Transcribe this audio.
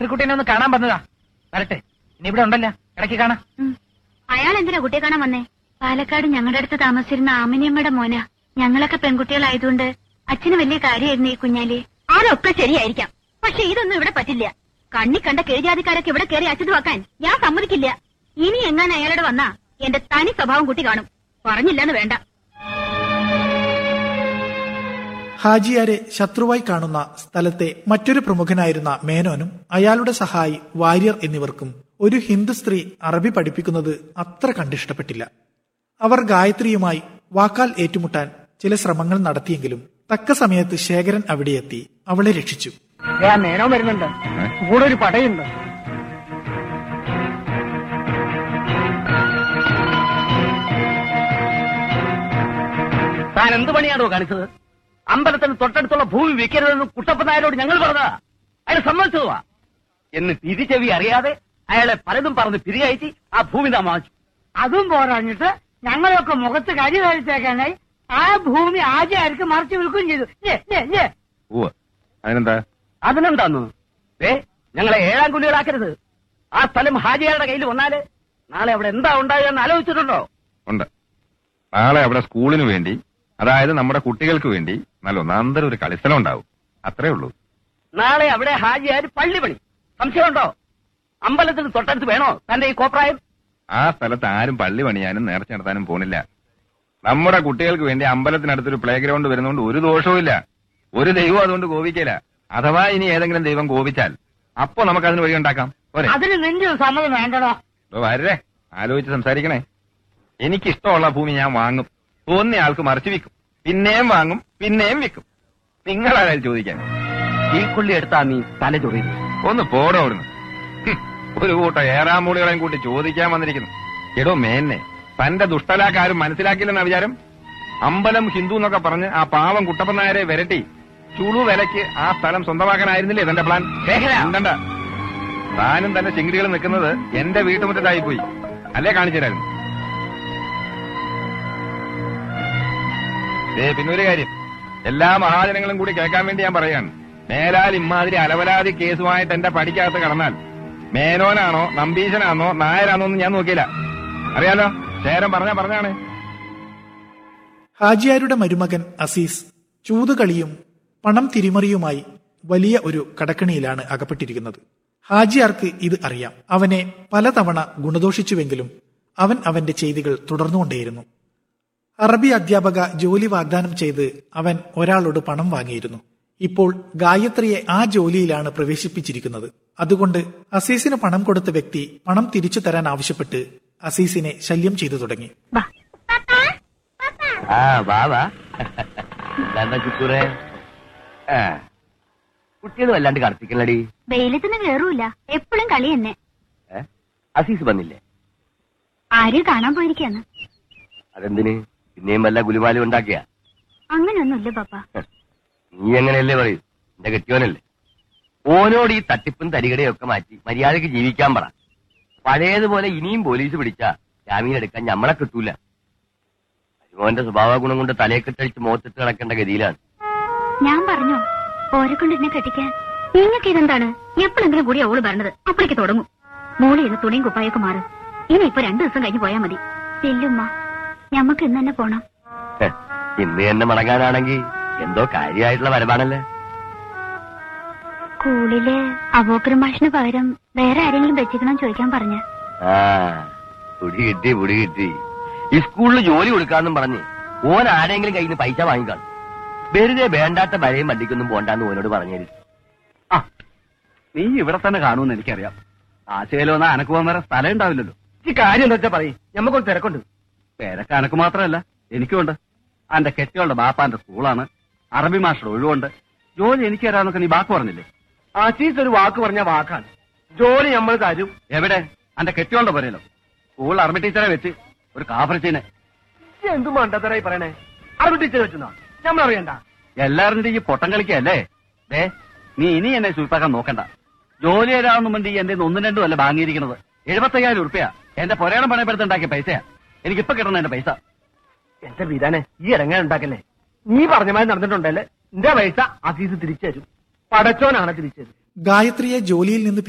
ശത്രുക്കുട്ടീനെ ഒന്ന് കാണാൻ വന്നതാ വരട്ടെ ഇനി ഇവിടെ ഉണ്ടല്ലോ ഇടയ്ക്ക് കാണാം അയാൾ എന്തിനാ കുട്ടിയെ കാണാൻ വന്നേ പാലക്കാട് ഞങ്ങളുടെ അടുത്ത് താമസിച്ചിരുന്ന ആമിനിയമ്മയുടെ മോന ഞങ്ങളൊക്കെ പെൺകുട്ടികളായതുകൊണ്ട് അച്ഛന് വലിയ കാര്യമായിരുന്നു ഈ കുഞ്ഞാലി അതൊക്കെ ശരിയായിരിക്കാം പക്ഷെ ഇതൊന്നും ഇവിടെ പറ്റില്ല കണ്ണി കണ്ട കീഴ്ജാതിക്കാരൊക്കെ ഇവിടെ കയറി അച്ഛതുവാക്കാൻ ഞാൻ സമ്മതിക്കില്ല ഇനി എങ്ങാൻ അയാളോട് വന്നാ എന്റെ തനി സ്വഭാവം കുട്ടി കാണും പറഞ്ഞില്ലെന്ന് വേണ്ട ഹാജിയാരെ ശത്രുവായി കാണുന്ന സ്ഥലത്തെ മറ്റൊരു പ്രമുഖനായിരുന്ന മേനോനും അയാളുടെ സഹായി വാര്യർ എന്നിവർക്കും ഒരു ഹിന്ദു സ്ത്രീ അറബി പഠിപ്പിക്കുന്നത് അത്ര കണ്ടിഷ്ടപ്പെട്ടില്ല അവർ ഗായത്രിയുമായി വാക്കാൽ ഏറ്റുമുട്ടാൻ ചില ശ്രമങ്ങൾ നടത്തിയെങ്കിലും തക്ക സമയത്ത് ശേഖരൻ അവിടെയെത്തി അവളെ രക്ഷിച്ചു നേരോ വരുന്നുണ്ട് കൂടെ ഒരു പടയുണ്ട് താൻ എന്ത് പണിയാണോ കാണിച്ചത് അമ്പലത്തിന് തൊട്ടടുത്തുള്ള ഭൂമി വിൽക്കരുതെന്ന് കുട്ടപ്പൻ നായരോട് ഞങ്ങൾ പറഞ്ഞതാ അയാൾ സമ്മതിച്ചതുവാ എന്ന് തിരിച്ചെവി അറിയാതെ അയാളെ പലതും പറഞ്ഞ് പിരികയറ്റി ആ ഭൂമി നാം വാങ്ങിച്ചു അതും പോരാഞ്ഞിട്ട് ഞങ്ങളൊക്കെ മുഖത്ത് കരി കഴിച്ചേക്കാനായി ആ ഭൂമി ആചാര്യർക്ക് മറിച്ച് വിൽക്കുകയും ചെയ്തു ഞെ, ഞെ, ഞെ. ഉവ്വ് അതിനെന്താ അതിനെന്താന്ന് ഏ ഞങ്ങളെ ഏഴാം കുലികളാക്കരുത് ആ സ്ഥലം ഹാജിയാരുടെ കയ്യിൽ വന്നാല് നാളെ അവിടെ എന്താ ഉണ്ടാകുക ആലോചിച്ചിട്ടുണ്ടോ ഉണ്ട് നാളെ അവിടെ സ്കൂളിന് വേണ്ടി അതായത് നമ്മുടെ കുട്ടികൾക്ക് വേണ്ടി നല്ല ഒന്നാന്തരം ഒരു കളിസ്ഥലം ഉണ്ടാവും അത്രേ ഉള്ളൂ നാളെ അവിടെ ഹാജിയാര് പള്ളി പണി സംശയമുണ്ടോ അമ്പലത്തിന് തൊട്ടടുത്ത് വേണോ തന്റെ ഈ കോപ്രായം ആ സ്ഥലത്ത് ആരും പള്ളി പണിയാനും നേർച്ച നടത്താനും പോണില്ല നമ്മുടെ കുട്ടികൾക്ക് വേണ്ടി അമ്പലത്തിനടുത്തൊരു പ്ലേ ഗ്രൗണ്ട് വരുന്നതുകൊണ്ട് ഒരു ദോഷവുമില്ല ഒരു ദൈവം അതുകൊണ്ട് കോപിക്കില്ല അഥവാ ഇനി ഏതെങ്കിലും ദൈവം കോപിച്ചാൽ അപ്പോ നമുക്ക് അതിന് വഴി ഉണ്ടാക്കാം പോരെ അതിന് നിന്റെ ഒരു സമ്മതം വേണ്ടടോ ഓ, വരരെ ആലോചിച്ച് സംസാരിക്കണേ എനിക്കിഷ്ടമുള്ള ഭൂമി ഞാൻ വാങ്ങും തോന്നിയ ആൾക്ക് മറിച്ചു വിൽക്കും പിന്നെയും വാങ്ങും പിന്നെയും വിൽക്കും നിങ്ങളാരായാലും ചോദിക്കാൻ ഈ കൊള്ളി എടുത്താ നീ തല ചൊറിയുന്നു ഒന്ന് പോടോ അവിടുന്ന് ഹും, ഒരു കൂട്ടം ഏറാമൂളികളെയും കൂട്ടി ചോദിക്കാൻ വന്നിരിക്കുന്നു എടോ മേന്നെ തന്റെ ദുഷ്ടലാക്കാരും മനസ്സിലാക്കില്ലെന്ന വിചാരം അമ്പലം ഹിന്ദു എന്നൊക്കെ പറഞ്ഞ് ആ പാവം കുട്ടപ്പൻ നായരെ വിരട്ടി ചുളു വിലക്ക് ആ സ്ഥലം സ്വന്തമാക്കാനായിരുന്നില്ലേ തന്റെ പ്ലാൻ ഉണ്ടണ്ട താനും തന്റെ ചിങ്കിടികൾ നിൽക്കുന്നത് എന്റെ വീട്ടുമുറ്റത്തായി പോയി അല്ലേ കാണിച്ചു തരായിരുന്നു ഏ പിന്നൊരു കാര്യം എല്ലാ മഹാജനങ്ങളും കൂടി കേൾക്കാൻ വേണ്ടി ഞാൻ പറയാണ് മേലാൽ ഇമ്മാതിരി അലവലാതി കേസുമായിട്ട് എന്റെ പടിക്കകത്ത് കടന്നാൽ മേനോനാണോ നമ്പീശനാണോ നായരാണോ എന്ന് ഞാൻ നോക്കിയില്ല അറിയാലോ ശേരം പറഞ്ഞ പറഞ്ഞാണ് ഹാജിയാരുടെ മരുമകൻ അസീസ് ചൂതുകളിയും പണം തിരിമറിയുമായി വലിയ ഒരു കടക്കണിയിലാണ് അകപ്പെട്ടിരിക്കുന്നത് ഹാജിയാർക്ക് ഇത് അറിയാം അവനെ പലതവണ ഗുണദോഷിച്ചുവെങ്കിലും അവൻ അവന്റെ ചെയ്തികൾ തുടർന്നുകൊണ്ടേയിരുന്നു അറബി അധ്യാപക ജോലി വാഗ്ദാനം ചെയ്ത് അവൻ ഒരാളോട് പണം വാങ്ങിയിരുന്നു ഇപ്പോൾ ഗായത്രിയെ ആ ജോലിയിലാണ് പ്രവേശിപ്പിച്ചിരിക്കുന്നത് അതുകൊണ്ട് അസീസിന് പണം കൊടുത്ത വ്യക്തി പണം തിരിച്ചു തരാൻ ആവശ്യപ്പെട്ട് അസീസിനെ ശല്യം ചെയ്തു തുടങ്ങി വാ ആ വാ വാ എന്താ ചുക്കൂറെ ആ കുട്ടികൾ വല്ലാണ്ട് കടത്തിക്കലടി വെയിലത്തിന് കേറൂല എപ്പോഴും കളി തന്നെ അസീസ് വന്നില്ലേ ആരും കാണാൻ പോയിരിക്കാന്ന് അതെന്തിന് പിന്നെയും വല്ല ഗുലുമാലും ഉണ്ടാക്കിയ അങ്ങനെയൊന്നുമില്ല പാപ്പ നീ എങ്ങനെയല്ലേ പറയൂ എന്റെ കെട്ടിയോനല്ലേ ഓനോട് ഈ തട്ടിപ്പും തരികടയും ഒക്കെ മാറ്റി മര്യാദക്ക് ജീവിക്കാൻ പറ പഴയതുപോലെ ഇനിയും പോലീസ് പിടിച്ചാ ജാമീൻ എടുക്കാൻ ഞമ്മളെ കിട്ടൂല മോന്റെ സ്വഭാവ ഗുണം കൊണ്ട് തലയെ കെട്ടടിച്ച് മുഖത്തിട്ട് കിടക്കേണ്ട ഗതിയിലാണ് ഞാൻ പറഞ്ഞു ഓരെ കൊണ്ട് എന്നെ കെട്ടിക്കാൻ നിങ്ങൾക്ക് ഇതെന്താണ് എപ്പോഴെങ്കിലും കൂടി അവള് പറഞ്ഞത് അപ്പോഴേക്ക് തുടങ്ങും മോളി ഇത് തുണിയും കുപ്പായൊക്കെ മാറും ഇനി ഇപ്പൊ രണ്ടു ദിവസം കഴിഞ്ഞ് പോയാ മതി ചെല്ലുമ്മ ഞമ്മക്ക് ഇന്ന് തന്നെ പോണം ഹെ, ഇന്ന് തന്നെ മടങ്ങാനാണെങ്കിൽ എന്തോ കാര്യമായിട്ടുള്ള വരവാണല്ലേ സ്കൂളില് അബോക്കർ മാഷിന് പകരം വേറെ ആരെങ്കിലും വെച്ചിക്കണം ചോദിക്കാൻ പറഞ്ഞ ആ പുടി കിട്ടി പുടി കിട്ടി ഈ സ്കൂളിൽ ജോലി കൊടുക്കാന്നും പറഞ്ഞ് ഓൻ ആരെങ്കിലും കയ്യിൽ നിന്ന് പൈസ വാങ്ങിക്കാണും വെറുതെ വേണ്ടാത്ത വരയും വണ്ടിക്കൊന്നും പോണ്ടാന്ന് ഓനോട് പറഞ്ഞു ആ നീ ഇവിടെ തന്നെ കാണുമെന്ന് എനിക്കറിയാം ആശയിലോ എന്നാ അനക്ക് പോകാൻ വേറെ സ്ഥലം ഉണ്ടാവില്ലല്ലോ ഈ കാര്യം എന്താ വെച്ചാ പറയും ഞമ്മക്കൊരു തിരക്കുണ്ട് പേരൊക്കെ അനക്ക് മാത്രമല്ല എനിക്കുണ്ട് അന്റെ കെട്ടികളുടെ ബാപ്പാന്റെ സ്കൂളാണ് അറബി മാസ്റ്റർ ഒഴിവുണ്ട് ജോലി എനിക്ക് തരാന്നൊക്കെ നീ വാക്ക് പറഞ്ഞില്ലേ അസീസ് ഒരു വാക്ക് പറഞ്ഞ വാക്കാണ് ജോലി നമ്മൾ തരും എവിടെ അന്റെ കെട്ടികളുടെ പോരല്ലോ സ്കൂൾ അറബി ടീച്ചറെ വെച്ച് ഒരു കാഫറിച്ചീനെ ഇത് എന്ത് മണ്ടത്തരായി പറയണേ അറിവ് ടീച്ചർ വെച്ചെന്നോ നമ്മൾ അറിയണ്ട എല്ലാവരുടെ ഈ പൊട്ടം കളിക്കല്ലേ ദേ നീ ഇനി എന്നെ സൂപ്പാക്കാൻ നോക്കണ്ട ജോലി തരാമെന്നും വേണ്ടി എന്റെ ഒന്നും രണ്ടും അല്ല വാങ്ങിയിരിക്കുന്നത് എഴുപത്തയ്യായിരം ഉറുപ്പ്യ എന്റെ പൊരേണം പണയപ്പെടുത്തുണ്ടാക്കിയ പൈസയാ എനിക്കിപ്പൊ കിട്ടണം എന്റെ പൈസ എന്റെ വീരാനെ ഈ ഇറങ്ങാൻ ഉണ്ടാക്കല്ലേ നീ പറഞ്ഞ മാതിരി നടന്നിട്ടുണ്ടല്ലേ എന്റെ പൈസ അസീസ് തിരിച്ചു തരും പടച്ചോനാണ് തിരിച്ചു തരും ഗായത്രിയെ ജോലിയിൽ നിന്ന്